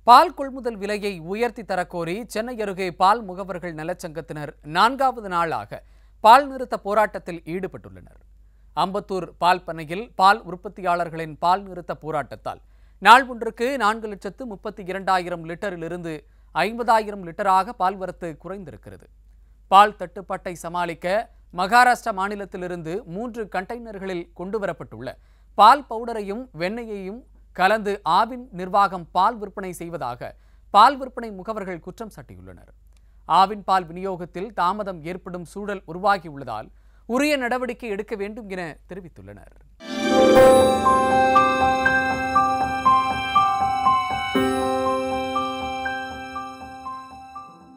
பால் கொள்முதல் விலையை உயர்த்தி தரக்கோரி சென்னை அருகே பால் முகவர்கள் நலச்சங்கத்தினர் நான்காவது நாளாக பால் நிறுத்த போராட்டத்தில் ஈடுபட்டுள்ளனர் அம்பத்தூர் பால் பண்ணையில் பால் உற்பத்தியாளர்களின் பால் நிறுத்த போராட்டத்தால் நாள் ஒன்றுக்கு நான்கு லட்சத்து முப்பத்தி இரண்டாயிரம் லிட்டரிலிருந்து ஐம்பதாயிரம் லிட்டராக பால் வரத்து குறைந்திருக்கிறது பால் தட்டுப்பாட்டை சமாளிக்க மகாராஷ்டிரா மாநிலத்திலிருந்து மூன்று கண்டெய்னர்களில் கொண்டுவரப்பட்டுள்ள பால் பவுடரையும் வெண்ணெயையும் கலந்து ஆவின் நிர்வாகம் பால் விற்பனை செய்வதாக பால் விற்பனை முகவர்கள் குற்றம் சாட்டியுள்ளனர் ஆவின் பால் விநியோகத்தில் தாமதம் ஏற்படும் சூழல் உருவாகியுள்ளதால் உரிய நடவடிக்கை எடுக்க வேண்டும் என தெரிவித்துள்ளனர்